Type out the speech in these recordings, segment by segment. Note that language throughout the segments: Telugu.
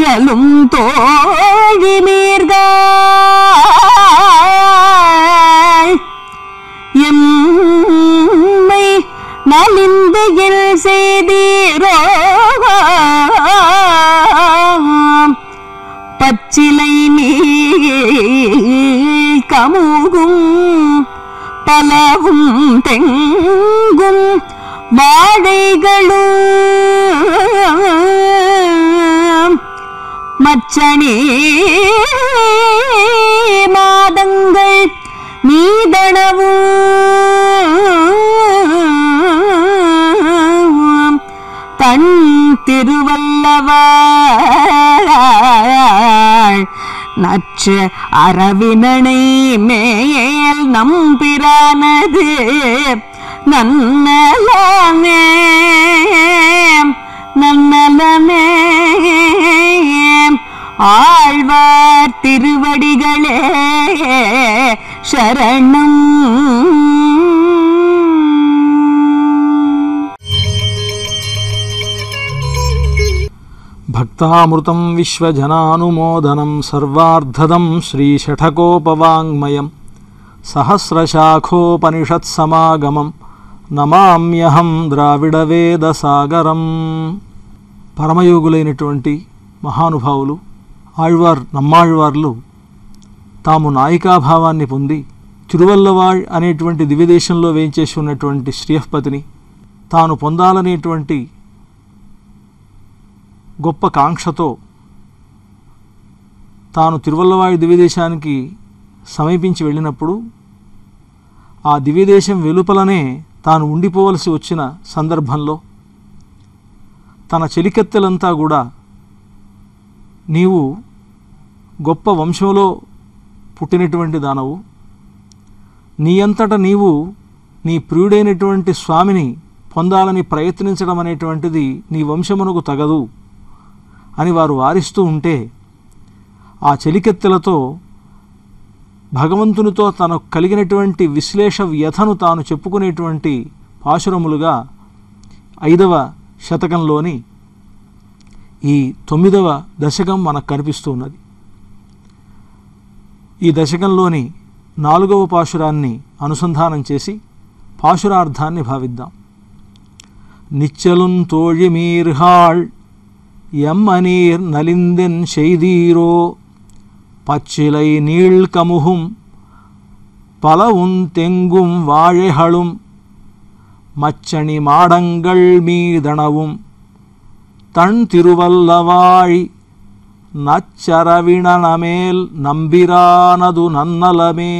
பச்சலும் தோழிமீர்கள் எம்மை நலிந்தையில் செய்தீரோ பச்சிலை நீள் கமுகும் பலவும் தெங்கும் வாழைகளும் மச்சனே மாதங்கள் நீதனவும் தன் திருவல்லவாள் நச்ச அரவினனை மேல் நம்பிரானது நன்னலமே நன்னலமே ஆழ்வார் திருவடிகளே சரணம் భక్తామృతం విశ్వజనానుమోదనం సర్వార్ధదం శ్రీషఠకోపవాङ्మయం సహస్రశాఖోపనిషత్సమాగమం నమామ్యహం ద్రావిడవేదసాగరం పరమయోగులైనటువంటి మహానుభావులు ఆళ్వార్ నమ్మాళ్వార్లు తాము నాయికాభావాన్ని పొంది తిరువల్లవాళ్ అనేటువంటి దివ్యదేశంలో వేయించేసి ఉన్నటువంటి శ్రీయపతిని తాను పొందాలనేటువంటి గొప్ప కాంక్షతో తాను తిరువల్లవాడి దివ్యదేశానికి సమీపించి వెళ్ళినప్పుడు ఆ దివ్యదేశం వెలుపలనే తాను ఉండిపోవలసి వచ్చిన సందర్భంలో తన చెలికెత్తెలంతా కూడా నీవు గొప్ప వంశంలో పుట్టినటువంటి దానవు నీ అంతట నీవు నీ ప్రియుడైనటువంటి స్వామిని పొందాలని ప్రయత్నించడం అనేటువంటిది నీ వంశమునకు తగదు అని వారు వారిస్తూ ఉంటే ఆ చెలికెత్తెలతో భగవంతునితో తనకు కలిగినటువంటి విశ్లేష వ్యథను తాను చెప్పుకునేటువంటి పాశురములుగా ఐదవ శతకంలోని ఈ తొమ్మిదవ దశకం మనకు కనిపిస్తూ ఉన్నది ఈ దశకంలోని నాలుగవ పాశురాన్ని అనుసంధానం చేసి పాశురార్థాన్ని భావిద్దాం నిచ్చలున్ తోழிమీర్హాళ్ எம்மநீர் நலிந்தென் செய்தீரோ பச்சிலை நீழ்கமுகும் பலவுன் தெங்கும் வாழைகளும் மச்சணி மாடங்கள் மீதனவும் தன் திருவல்லவாழி నచ్చరవిణనమేల్ నంబిరానదు నన్నలమే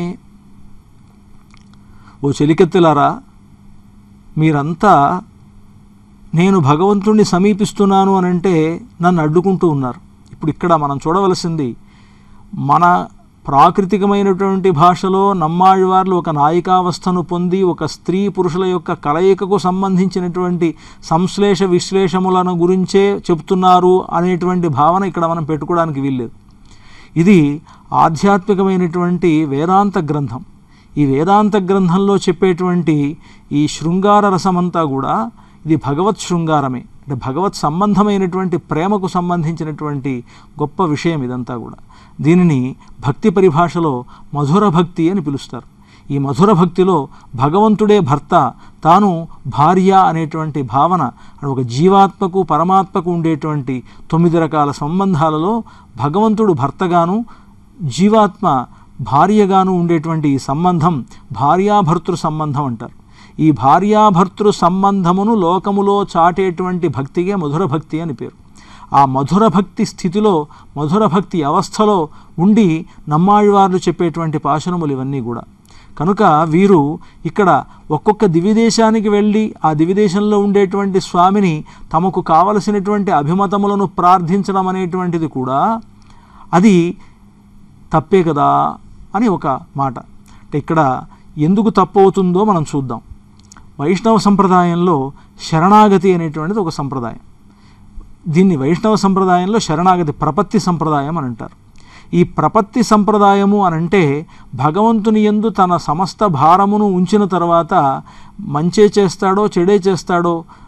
ఓ చెలికెత్తులారా మీరంతా నేను భగవంతుణ్ణి సమీపిస్తున్నాను అని అంటే నన్ను అడ్డుకుంటూ ఉన్నారు ఇప్పుడు ఇక్కడ మనం చూడవలసింది మన ప్రాకృతికమైనటువంటి భాషలో నమ్మాళ్ళవార్లు ఒక నాయికావస్థను పొంది ఒక స్త్రీ పురుషుల యొక్క కలయికకు సంబంధించినటువంటి సంశ్లేష విశ్లేషములను గురించే చెప్తున్నారు అనేటువంటి భావన ఇక్కడ మనం పెట్టుకోవడానికి వీల్లేదు ఇది ఆధ్యాత్మికమైనటువంటి వేదాంత గ్రంథం ఈ వేదాంత గ్రంథంలో చెప్పేటువంటి ఈ శృంగార రసమంతా కూడా ఇది భగవత్ శృంగారమే అంటే భగవత్ సంబంధమైనటువంటి ప్రేమకు సంబంధించినటువంటి గొప్ప విషయం ఇదంతా కూడా దీనిని భక్తి పరిభాషలో మధుర భక్తి అని పిలుస్తారు ఈ మధుర భక్తిలో భగవంతుడే భర్త తాను భార్య అనేటువంటి భావన అంటే ఒక జీవాత్మకు పరమాత్మకు ఉండేటువంటి తొమ్మిది రకాల సంబంధాలలో భగవంతుడు భర్తగాను జీవాత్మ భార్యగాను ఉండేటువంటి ఈ సంబంధం భార్యాభర్తృ సంబంధం అంటారు ఈ భార్యాభర్తృ సంబంధమును లోకములో చాటేటువంటి భక్తిగే మధుర భక్తి అని పేరు ఆ మధుర భక్తి స్థితిలో మధుర భక్తి అవస్థలో ఉండి నమ్మాళ్ళవార్లు చెప్పేటువంటి పాశనములు ఇవన్నీ కూడా కనుక వీరు ఇక్కడ ఒక్కొక్క దివిదేశానికి వెళ్ళి ఆ దివిదేశంలో ఉండేటువంటి స్వామిని తమకు కావలసినటువంటి అభిమతములను ప్రార్థించడం అనేటువంటిది కూడా అది తప్పే కదా అని ఒక మాట అంటే ఇక్కడ ఎందుకు తప్పు అవుతుందో మనం చూద్దాం వైష్ణవ సంప్రదాయంలో శరణాగతి అనేటువంటిది ఒక సంప్రదాయం దీన్ని వైష్ణవ సంప్రదాయంలో శరణాగతి ప్రపత్తి సంప్రదాయం అని అంటారు ఈ ప్రపత్తి సంప్రదాయము అని అంటే భగవంతుని యందు తన సమస్త భారమును ఉంచిన తర్వాత మంచే చేస్తాడో చెడే చేస్తాడో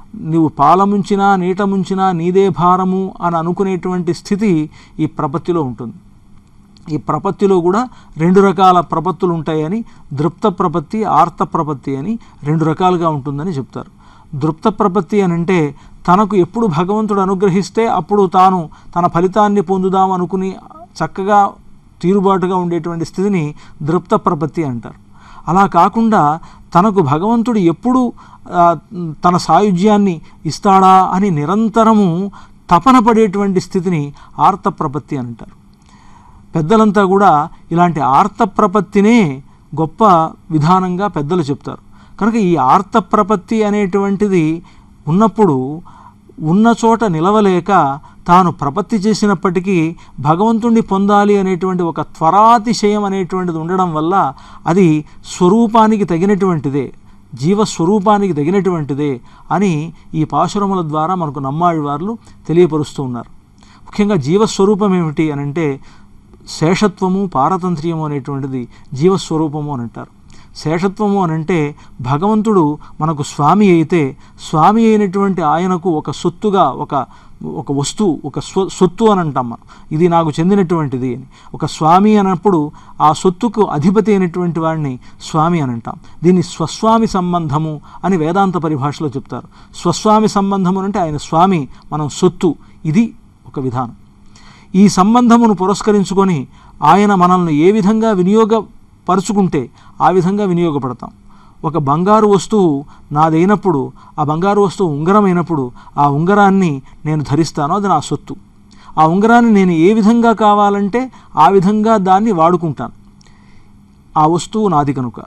నువ్వు పాలముంచినా నీట ముంచినా నీదే భారము అని అనుకునేటువంటి స్థితి ఈ ప్రపత్తిలో ఉంటుంది ఈ ప్రపత్తిలో కూడా రెండు రకాల ప్రపత్తులు ఉంటాయని దృప్త ప్రపత్తి ఆర్త ప్రపత్తి అని రెండు రకాలుగా ఉంటుందని చెప్తారు దృప్త ప్రపత్తి అని అంటే తనకు ఎప్పుడు భగవంతుడు అనుగ్రహిస్తే అప్పుడు తాను తన ఫలితాన్ని పొందుదాం అనుకుని చక్కగా తీరుబాటుగా ఉండేటువంటి స్థితిని దృప్త ప్రపత్తి అంటారు అలా కాకుండా తనకు భగవంతుడు ఎప్పుడు ఆ, తన సాయుధ్యాన్ని ఇస్తాడా అని నిరంతరము తపన పడేటువంటి స్థితిని ఆర్త ప్రపత్తి అంటారు పెద్దలంతా కూడా ఇలాంటి ఆర్త ప్రపత్తినే గొప్ప విధానంగా పెద్దలు చెప్తారు కనుక ఈ ఆర్త ప్రపత్తి అనేటువంటిది ఉన్నప్పుడు ఉన్న చోట నిలవలేక తాను ప్రపత్తి చేసినప్పటికీ భగవంతుణ్ణి పొందాలి అనేటువంటి ఒక త్వరాతిశయం అనేటువంటిది ఉండడం వల్ల అది స్వరూపానికి తగినటువంటిదే జీవస్వరూపానికి తగినటువంటిదే అని ఈ పాశురముల ద్వారా మనకు నమ్మాళ్ళవార్లు తెలియపరుస్తూ ఉన్నారు ముఖ్యంగా జీవస్వరూపం ఏమిటి అని అంటే శేషత్వము పారతంత్ర్యము అనేటువంటిది జీవస్వరూపము అని అంటారు శేషత్వము అని అంటే భగవంతుడు మనకు స్వామి అయితే స్వామి అయినటువంటి ఆయనకు ఒక సొత్తుగా ఒక ఒక వస్తువు ఒక స్వ సొత్తు అని అంటాం మనం. ఇది నాకు చెందినటువంటిది అని ఒక స్వామి అన్నప్పుడు ఆ సొత్తుకు అధిపతి అయినటువంటి వాడిని స్వామి అని అంటాం దీన్ని స్వస్వామి సంబంధము అని వేదాంత పరిభాషలో చెప్తారు స్వస్వామి సంబంధము అంటే ఆయన స్వామి మనం సొత్తు ఇది ఒక విధానం ఈ సంబంధమును పురస్కరించుకొని ఆయన మనల్ని ఏ విధంగా వినియోగపరుచుకుంటే ఆ విధంగా వినియోగపడతాం ఒక బంగారు వస్తువు నాదైనప్పుడు ఆ బంగారు వస్తువు ఉంగరం అయినప్పుడు ఆ ఉంగరాన్ని నేను ధరిస్తానో అది నా సొత్తు ఆ ఉంగరాన్ని నేను ఏ విధంగా కావాలంటే ఆ విధంగా దాన్ని వాడుకుంటాను ఆ వస్తువు నాది కనుక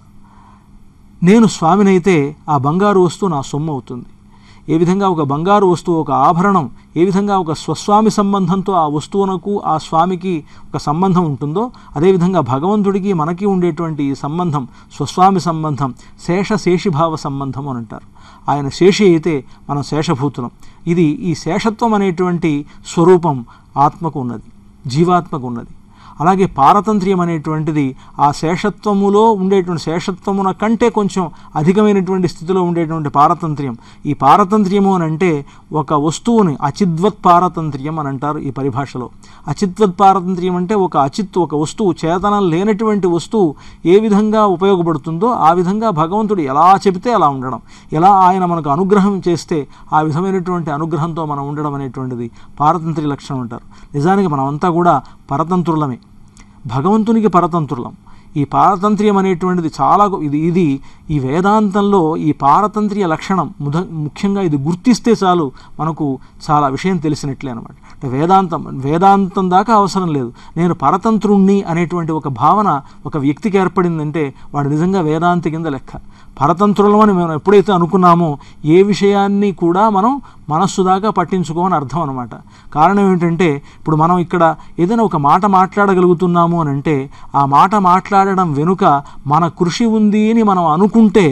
నేను స్వామినైతే ఆ బంగారు వస్తువు నా సొమ్ము అవుతుంది ఏ విధంగా ఒక బంగారు వస్తువు ఒక ఆభరణం ఏ విధంగా ఒక స్వస్వామి సంబంధంతో ఆ వస్తువునకు ఆ స్వామికి ఒక సంబంధం ఉంటుందో అదేవిధంగా భగవంతుడికి మనకి ఉండేటువంటి ఈ సంబంధం స్వస్వామి సంబంధం శేష శేషిభావ సంబంధం అని అంటారు ఆయన శేషి అయితే మనం శేషభూతులం ఇది ఈ శేషత్వం అనేటువంటి స్వరూపం ఆత్మకు ఉన్నది జీవాత్మకు ఉన్నది అలాగే పారతంత్ర్యం అనేటువంటిది ఆ శేషత్వములో ఉండేటువంటి శేషత్వమున కంటే కొంచెం అధికమైనటువంటి స్థితిలో ఉండేటువంటి పారతంత్ర్యం ఈ పారతంత్ర్యము అని అంటే ఒక వస్తువుని అచిద్వత్ పారతంత్ర్యం అని అంటారు ఈ పరిభాషలో అచిద్వత్ పారతంత్ర్యం అంటే ఒక అచిత్ ఒక వస్తువు చేతనం లేనటువంటి వస్తువు ఏ విధంగా ఉపయోగపడుతుందో ఆ విధంగా భగవంతుడు ఎలా చెబితే అలా ఉండడం ఎలా ఆయన మనకు అనుగ్రహం చేస్తే ఆ విధమైనటువంటి అనుగ్రహంతో మనం ఉండడం అనేటువంటిది పారతంత్ర్య లక్షణం అంటారు నిజానికి మనమంతా కూడా పరతంత్రులమే భగవంతునికి పరతంత్రులం ఈ పారతంత్ర్యం అనేటువంటిది చాలా గొ- ఇది ఇది ఈ వేదాంతంలో ఈ పారతంత్ర్య లక్షణం ముద ముఖ్యంగా ఇది గుర్తిస్తే చాలు మనకు చాలా విషయం తెలిసినట్లే అనమాట అంటే వేదాంతం వేదాంతం దాకా అవసరం లేదు నేను పరతంత్రుణ్ణి అనేటువంటి ఒక భావన ఒక వ్యక్తికి ఏర్పడిందంటే వాడు నిజంగా వేదాంతి కింద లెక్క పరతంత్రులం అని మనం ఎప్పుడైతే అనుకున్నామో ఏ విషయాన్ని కూడా మనం మనస్సు దాకా పట్టించుకోమని అర్థం అనమాట కారణం ఏమిటంటే ఇప్పుడు మనం ఇక్కడ ఏదైనా ఒక మాట మాట్లాడగలుగుతున్నాము అని అంటే ఆ మాట మాట్లాడడం వెనుక మన కృషి ఉంది అని మనం అనుకుంటే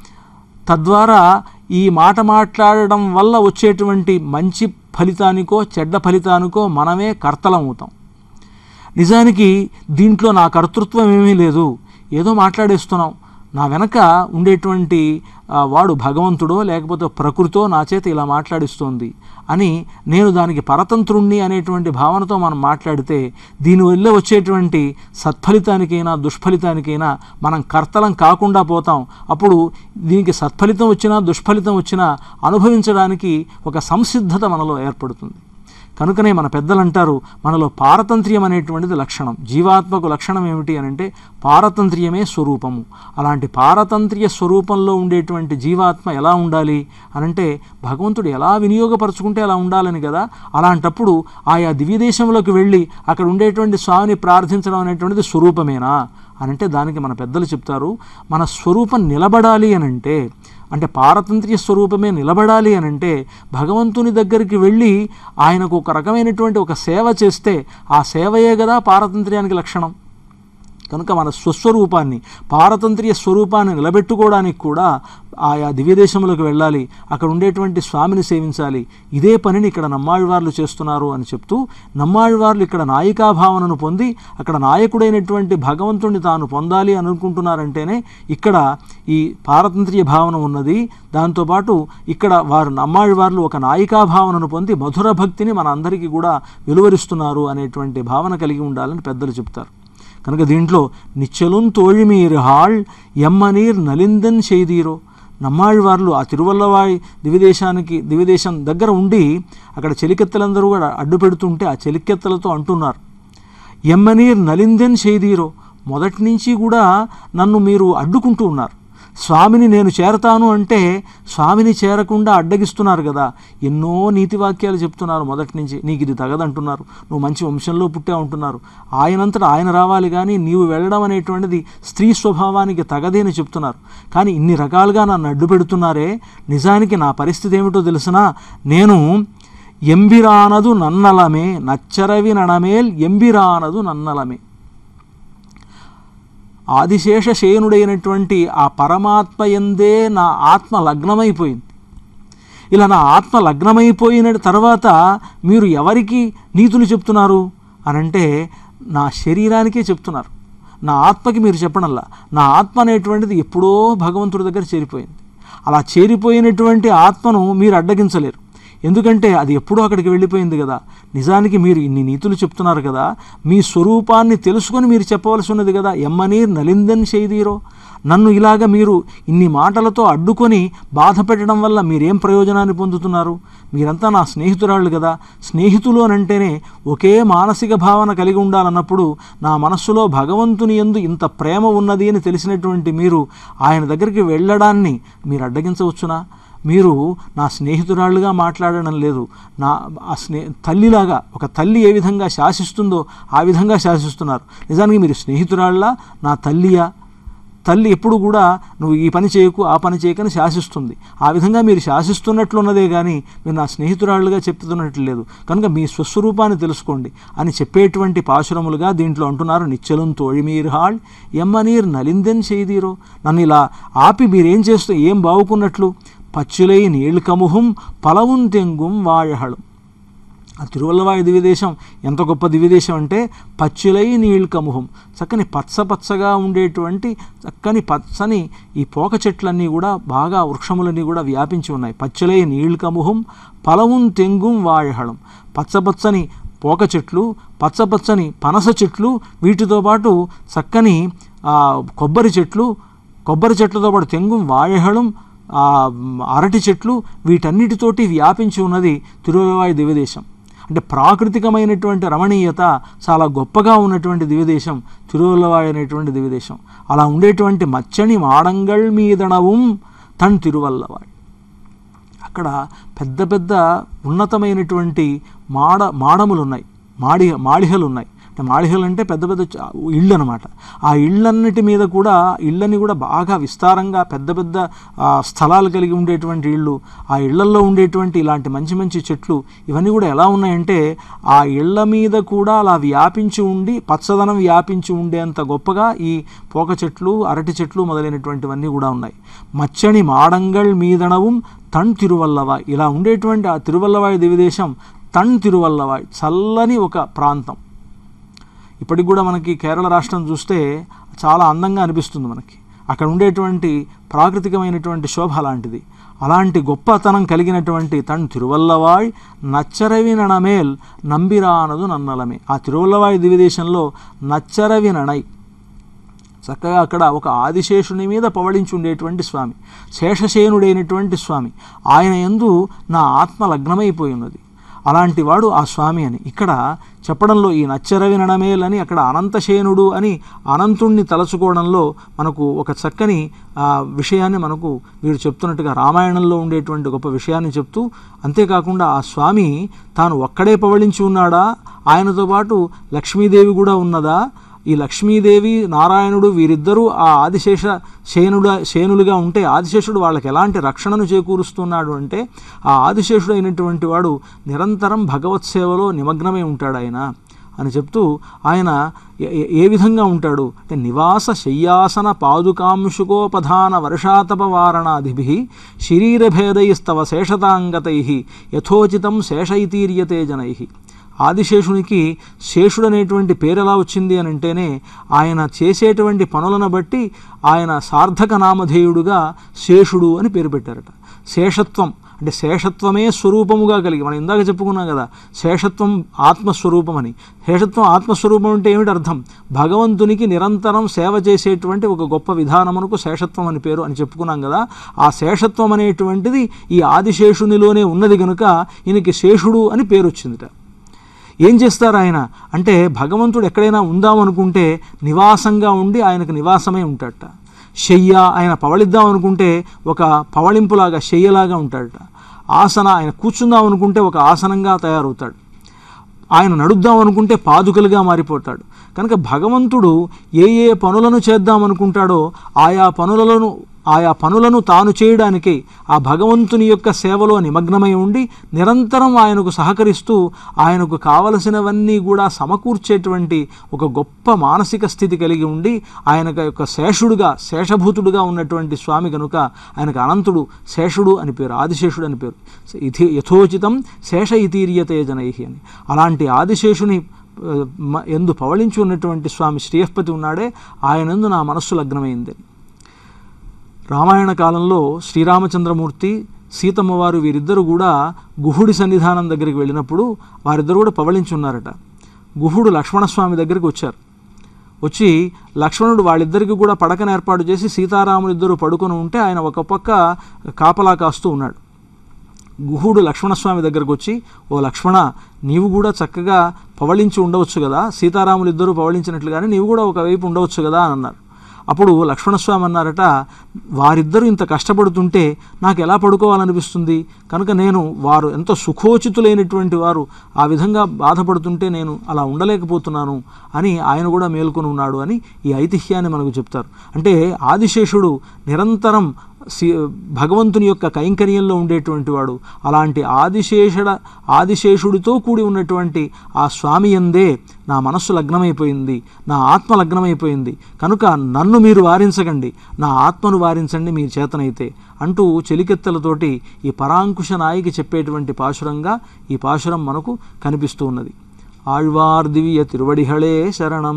తద్వారా ఈ మాట మాట్లాడడం వల్ల వచ్చేటువంటి మంచి ఫలితానికో చెడ్డ ఫలితానికో మనమే కర్తలం అవుతాం నిజానికి దీంట్లో నా కర్తృత్వం ఏమీ లేదు ఏదో మాట్లాడేస్తున్నాం నా వెనక ఉండేటువంటి ఆ, వాడు భగవంతుడో లేకపోతే ప్రకృతో నా చేత ఇలా మాట్లాడిస్తోంది అని నేను దానికి పరతంత్రుణ్ణి అనేటువంటి భావనతో మనం మాట్లాడితే దీనివల్ల వచ్చేటువంటి సత్ఫలితానికైనా దుష్ఫలితానికైనా మనం కర్తలం కాకుండా పోతాం అప్పుడు దీనికి సత్ఫలితం వచ్చినా దుష్ఫలితం వచ్చినా అనుభవించడానికి ఒక సంసిద్ధత మనలో ఏర్పడుతుంది కనుకనే మన పెద్దలు అంటారు మనలో పారతంత్ర్యం అనేటువంటిది లక్షణం జీవాత్మకు లక్షణం ఏమిటి అని అంటే పారతంత్ర్యమే స్వరూపము అలాంటి పారతంత్ర్య స్వరూపంలో ఉండేటువంటి జీవాత్మ ఎలా ఉండాలి అనంటే భగవంతుడు ఎలా వినియోగపరచుకుంటే అలా ఉండాలని కదా అలాంటప్పుడు ఆయా దివ్యదేశంలోకి వెళ్ళి అక్కడ ఉండేటువంటి స్వామిని ప్రార్థించడం అనేటువంటిది స్వరూపమేనా అనంటే దానికి మన పెద్దలు చెప్తారు మన స్వరూపం నిలబడాలి అనంటే అంటే పారతంత్ర్య స్వరూపమే నిలబడాలి అని అంటే భగవంతుని దగ్గరికి వెళ్ళి ఆయనకు ఒక రకమైనటువంటి ఒక సేవ చేస్తే ఆ సేవయే కదా పారతంత్ర్యానికి లక్షణం కనుక మన స్వస్వరూపాన్ని పారతంత్ర్య స్వరూపాన్ని నిలబెట్టుకోవడానికి కూడా ఆయా దివ్యదేశములకు వెళ్ళాలి అక్కడ ఉండేటువంటి స్వామిని సేవించాలి ఇదే పనిని ఇక్కడ నమ్మాళ్ళవార్లు చేస్తున్నారు అని చెప్తూ నమ్మాళ్ళవార్లు ఇక్కడ నాయికా భావనను పొంది అక్కడ నాయకుడైనటువంటి భగవంతుడిని తాను పొందాలి అని అనుకుంటున్నారంటేనే ఇక్కడ ఈ పారతంత్ర్య భావన ఉన్నది దాంతోపాటు ఇక్కడ వారు నమ్మాళ్ళవార్లు ఒక నాయికా భావనను పొంది మధుర భక్తిని మన అందరికీ కూడా వెలువరిస్తున్నారు అనేటువంటి భావన కలిగి ఉండాలని పెద్దలు చెప్తారు కనుక దీంట్లో నిచ్చలున్ తోழிమీరు హాళ్ ఎమ్మనీర్ నలిందన్ చేదీరో నమ్మాళ్ళవార్లు ఆ తిరువల్లవాయి దివిదేశానికి దివిదేశం దగ్గర ఉండి అక్కడ చెలికెత్తలందరూ కూడా అడ్డు పెడుతుంటే ఆ చెలికెత్తలతో అంటున్నారు ఎమ్మనీర్ నలిందెన్ చేదీరో మొదటి నుంచి కూడా నన్ను మీరు అడ్డుకుంటూ ఉన్నారు స్వామిని నేను చేరతాను అంటే స్వామిని చేరకుండా అడ్డగిస్తున్నారు కదా ఎన్నో నీతి వాక్యాలు చెప్తున్నారు మొదటి నుంచి నీకు ఇది తగదంటున్నారు నువ్వు మంచి వంశంలో పుట్టే ఉంటున్నారు ఆయనంతటా ఆయన రావాలి కానీ నీవు వెళ్ళడం అనేటువంటిది స్త్రీ స్వభావానికి తగదే అని చెప్తున్నారు కానీ ఇన్ని రకాలుగా నన్ను అడ్డు పెడుతున్నారే నిజానికి నా పరిస్థితి ఏమిటో తెలిసినా నేను ఎంబిరానదు నన్నలమే నచ్చరవి నడమేల్ ఎంబిరానదు నన్నలమే ఆదిశేష శయనుడైనటువంటి ఆ పరమాత్మ ఎందే నా ఆత్మ లగ్నమైపోయింది ఇలా నా ఆత్మ లగ్నమైపోయిన తర్వాత మీరు ఎవరికి నీతులు చెప్తున్నారు అనంటే నా శరీరానికే చెప్తున్నారు నా ఆత్మకి మీరు చెప్పడంలా నా ఆత్మ అనేటువంటిది ఎప్పుడో భగవంతుడి దగ్గర చేరిపోయింది అలా చేరిపోయినటువంటి ఆత్మను మీరు అడ్డగించలేరు ఎందుకంటే అది ఎప్పుడో అక్కడికి వెళ్ళిపోయింది కదా నిజానికి మీరు ఇన్ని నీతులు చెప్తున్నారు కదా మీ స్వరూపాన్ని తెలుసుకొని మీరు చెప్పవలసి ఉన్నది కదా ఎమ్మనీర్ నలిందన్ చేదీరో నన్ను ఇలాగ మీరు ఇన్ని మాటలతో అడ్డుకొని బాధ పెట్టడం వల్ల మీరేం ప్రయోజనాన్ని పొందుతున్నారు మీరంతా నా స్నేహితురాళ్ళు కదా స్నేహితులు అని అంటేనే ఒకే మానసిక భావన కలిగి ఉండాలన్నప్పుడు నా మనస్సులో భగవంతుని ఎందు ఇంత ప్రేమ ఉన్నది అని తెలిసినటువంటి మీరు ఆయన దగ్గరికి వెళ్ళడాన్ని మీరు అడ్డగించవచ్చునా మీరు నా స్నేహితురాళ్ళుగా మాట్లాడడం లేదు నా ఆ స్నే తల్లిలాగా ఒక తల్లి ఏ విధంగా శాసిస్తుందో ఆ విధంగా శాసిస్తున్నారు నిజానికి మీరు స్నేహితురాళ్ళ నా తల్లియా తల్లి ఎప్పుడు కూడా నువ్వు ఈ పని చేయకు ఆ పని చేయకని శాసిస్తుంది ఆ విధంగా మీరు శాసిస్తున్నట్లున్నదే కానీ మీరు నా స్నేహితురాళ్ళుగా చెప్తున్నట్లు లేదు కనుక మీ స్వస్వరూపాన్ని తెలుసుకోండి అని చెప్పేటువంటి పాశురములుగా దీంట్లో అంటున్నారు నిచ్చలం తోழிమీర్ హాళ్ ఎమ్మనీర్ నలిందెన్ చేదీరో నన్ను ఇలా ఆపి మీరేం చేస్తూ ఏం బావుకున్నట్లు పచ్చులై నీళ్కముహం పలవుం తెంగుం వాయహళం ఆ తిరువల్లవాయి దివ్యదేశం ఎంత గొప్ప దివ్యదేశం అంటే పచ్చులై నీళ్కముహం చక్కని పచ్చ పచ్చగా ఉండేటువంటి చక్కని పచ్చని ఈ పోక చెట్లన్నీ కూడా బాగా వృక్షములన్నీ కూడా వ్యాపించి ఉన్నాయి పచ్చులై నీళ్కముహం పలవుం తెంగుం వాయహళం పచ్చపచ్చని పోక చెట్లు పచ్చపచ్చని పనస చెట్లు వీటితో పాటు చక్కని ఆ, కొబ్బరి చెట్లు కొబ్బరి చెట్లతో పాటు తెంగుం వాయహళం ఆ, అరటి చెట్లు వీటన్నిటితోటి వ్యాపించి ఉన్నది తిరువలవాయి దివ్యదేశం అంటే ప్రాకృతికమైనటువంటి రమణీయత చాలా గొప్పగా ఉన్నటువంటి దివ్యదేశం తిరువల్లవాయి అనేటువంటి దివ్యదేశం అలా ఉండేటువంటి మచ్చని మాడంగల్ మీదనவும் తన్ తిరువల్లవాయి అక్కడ పెద్ద పెద్ద ఉన్నతమైనటువంటి మాడ మాడములు ఉన్నాయి మాడి మాళిహలు ఉన్నాయి అంటే మాళిహలు అంటే పెద్ద పెద్ద చ- ఇళ్ళు అనమాట ఆ ఇళ్ళన్నిటి మీద కూడా ఇళ్ళని కూడా బాగా విస్తారంగా పెద్ద పెద్ద ఆ, స్థలాలు కలిగి ఉండేటువంటి ఇళ్ళు ఆ ఇళ్లల్లో ఉండేటువంటి ఇలాంటి మంచి మంచి చెట్లు ఇవన్నీ కూడా ఎలా ఉన్నాయంటే ఆ ఇళ్ల మీద కూడా అలా వ్యాపించి ఉండి పచ్చదనం వ్యాపించి ఉండేంత గొప్పగా ఈ పోక చెట్లు అరటి చెట్లు మొదలైనటువంటివన్నీ కూడా ఉన్నాయి మచ్చని మాడంగల్ మీదనவும் తణ్ తిరువల్లవాయ్ ఇలా ఉండేటువంటి ఆ తిరువల్లవాయ్ దివిదేశం తణ్ తిరువల్లవాయ్ చల్లని ఒక ప్రాంతం ఇప్పటికి కూడా మనకి కేరళ రాష్ట్రం చూస్తే చాలా అందంగా అనిపిస్తుంది మనకి అక్కడ ఉండేటువంటి ప్రాకృతికమైనటువంటి శోభ అలాంటిది అలాంటి గొప్పతనం కలిగినటువంటి తన్ తిరువల్లవాయ్ నచ్చరవి ననమేల్ నంబిరానదు నన్నలమే ఆ తిరువల్లవాయ్ దివిదేశంలో నచ్చరవి ననై చక్కగా అక్కడ ఒక ఆదిశేషుని మీద పవళించి ఉండేటువంటి స్వామి శేషశేనుడైనటువంటి స్వామి ఆయన యందు నా ఆత్మ లగ్నమైపోయి ఉన్నది అలాంటి వాడు ఆ స్వామి అని ఇక్కడ చెప్పడంలో ఈ నచ్చరవి నడమేల్ అని అక్కడ అనంతశేనుడు అని అనంతుణ్ణి తలచుకోవడంలో మనకు ఒక చక్కని ఆ, విషయాన్ని మనకు వీడు చెప్తున్నట్టుగా రామాయణంలో ఉండేటువంటి గొప్ప విషయాన్ని చెప్తూ అంతేకాకుండా ఆ స్వామి తాను ఒక్కడే పవళించి ఉన్నాడా ఆయనతో పాటు లక్ష్మీదేవి కూడా ఉన్నదా ఈ లక్ష్మీదేవి నారాయణుడు వీరిద్దరూ ఆ ఆదిశేష శేనుడ శేనులుగా ఉంటే ఆదిశేషుడు వాళ్ళకి ఎలాంటి రక్షణను చేకూరుస్తున్నాడు అంటే ఆ ఆదిశేషుడు అయినటువంటి వాడు నిరంతరం భగవత్ సేవలో నిమగ్నమై ఉంటాడు ఆయన అని చెప్తూ ఆయన ఏ- ఏ- ఏ విధంగా ఉంటాడు అంటే నివాస శయ్యాసన పాదుకాంశుకోపధాన వర్షాతపవారణాదిభి శరీరభేదైస్తవ శేషతాంగతై యథోచితం శేషైతీర్యతే జనై ఆదిశేషునికి శేషుడు అనేటువంటి పేరు ఎలా వచ్చింది అని అంటేనే ఆయన చేసేటువంటి పనులను బట్టి ఆయన సార్థక నామధేయుడుగా శేషుడు అని పేరు పెట్టారట శేషత్వం అంటే శేషత్వమే స్వరూపముగా కలిగి మనం ఇందాక చెప్పుకున్నాం కదా శేషత్వం ఆత్మస్వరూపం అని శేషత్వం ఆత్మస్వరూపం అంటే ఏమిటి అర్థం భగవంతునికి నిరంతరం సేవ చేసేటువంటి ఒక గొప్ప విధానమునకు శేషత్వం అని పేరు అని చెప్పుకున్నాం కదా ఆ శేషత్వం అనేటువంటిది ఈ ఆదిశేషునిలోనే ఉన్నది కనుక ఈయనకి శేషుడు అని పేరు వచ్చిందిట ఏం చేస్తారు ఆయన అంటే భగవంతుడు ఎక్కడైనా ఉందామనుకుంటే నివాసంగా ఉండి ఆయనకు నివాసమే ఉంటాడట శయ్య ఆయన పవళిద్దాం అనుకుంటే ఒక పవళింపులాగా శయ్యలాగా ఉంటాడట ఆసన ఆయన కూర్చుందాం అనుకుంటే ఒక ఆసనంగా తయారవుతాడు ఆయన నడుద్దాం అనుకుంటే పాదుకలుగా మారిపోతాడు కనుక భగవంతుడు ఏ ఏ పనులను చేద్దాం అనుకుంటాడో ఆయా పనులను ఆయా పనులను తాను చేయడానికి ఆ భగవంతుని యొక్క సేవలో నిమగ్నమై ఉండి నిరంతరం ఆయనకు సహకరిస్తూ ఆయనకు కావలసినవన్నీ కూడా సమకూర్చేటువంటి ఒక గొప్ప మానసిక స్థితి కలిగి ఉండి ఆయన యొక్క శేషుడుగా శేషభూతుడుగా ఉన్నటువంటి స్వామి కనుక ఆయనకు అనంతుడు శేషుడు అని పేరు ఆదిశేషుడు అని పేరు ఇథి యథోచితం శేష ఇతీర్యతే జనై అని అలాంటి ఆదిశేషుని ఆ, మ- ఎందు పవళించి ఉన్నటువంటి స్వామి శ్రీయస్పతి ఉన్నాడే ఆయనందు నా మనస్సు లగ్నమైంది రామాయణ కాలంలో శ్రీరామచంద్రమూర్తి సీతమ్మ వారు వీరిద్దరూ కూడా గుహుడి సన్నిధానం దగ్గరికి వెళ్ళినప్పుడు వారిద్దరు కూడా పవళించి ఉన్నారట గుహుడు లక్ష్మణస్వామి దగ్గరికి వచ్చారు వచ్చి లక్ష్మణుడు వాళ్ళిద్దరికి కూడా పడకను ఏర్పాటు చేసి సీతారాములిద్దరూ పడుకొని ఉంటే ఆయన ఒక పక్క కాపలా కాస్తూ ఉన్నాడు గుహుడు లక్ష్మణస్వామి దగ్గరకు వచ్చి ఓ లక్ష్మణ నీవు కూడా చక్కగా పవళించి ఉండవచ్చు కదా సీతారాములు ఇద్దరూ పవళించినట్లుగానే నీవు కూడా ఒకవైపు ఉండవచ్చు కదా అని అన్నారు అప్పుడు లక్ష్మణస్వామి అన్నారట వారిద్దరూ ఇంత కష్టపడుతుంటే నాకు ఎలా పడుకోవాలనిపిస్తుంది కనుక నేను వారు ఎంతో సుఖోచితులైనటువంటి వారు ఆ విధంగా బాధపడుతుంటే నేను అలా ఉండలేకపోతున్నాను అని ఆయన కూడా మేల్కొని ఉన్నాడు అని ఈ ఐతిహ్యాన్ని మనకు చెప్తారు అంటే ఆదిశేషుడు నిరంతరం సి భగవంతుని యొక్క కైంకర్యంలో ఉండేటువంటి వాడు అలాంటి ఆదిశేషుడ ఆదిశేషుడితో కూడి ఉన్నటువంటి ఆ స్వామి ఎందే నా మనస్సు లగ్నమైపోయింది నా ఆత్మ లగ్నమైపోయింది కనుక నన్ను మీరు వారించకండి నా ఆత్మను వారించండి మీ చేతనైతే అంటూ చెలికెత్తలతోటి ఈ పరాంకుశ నాయికి చెప్పేటువంటి పాశురంగా ఈ పాశురం మనకు కనిపిస్తూ ఉన్నది ఆళ్వార్ దివ్య తిరువడిహళే శరణం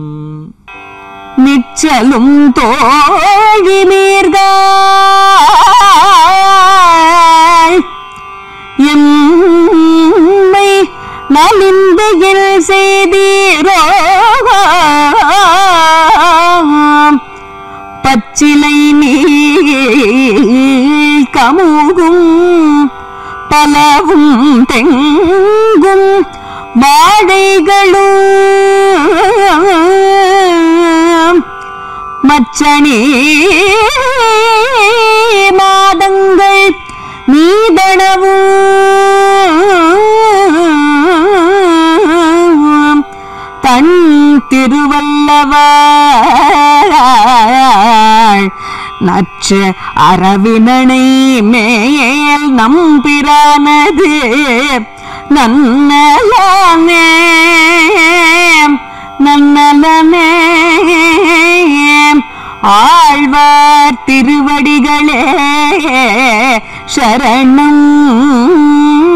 நிச்சலும் தோழினீர்கள் எம்மை நலிந்தையில் செய்தீரோ பச்சிலை நீள் கமுகும் பலவும் தெங்கும் வாழைகளும் மச்சனே மாதங்கள் நீதனவும் தன் திருவல்லவாள் நச்ச அரவினனை மேல் நம்பிரானது நன்னலமே நன்னலமே ஆழ்வார் திருவடிகளே சரணம்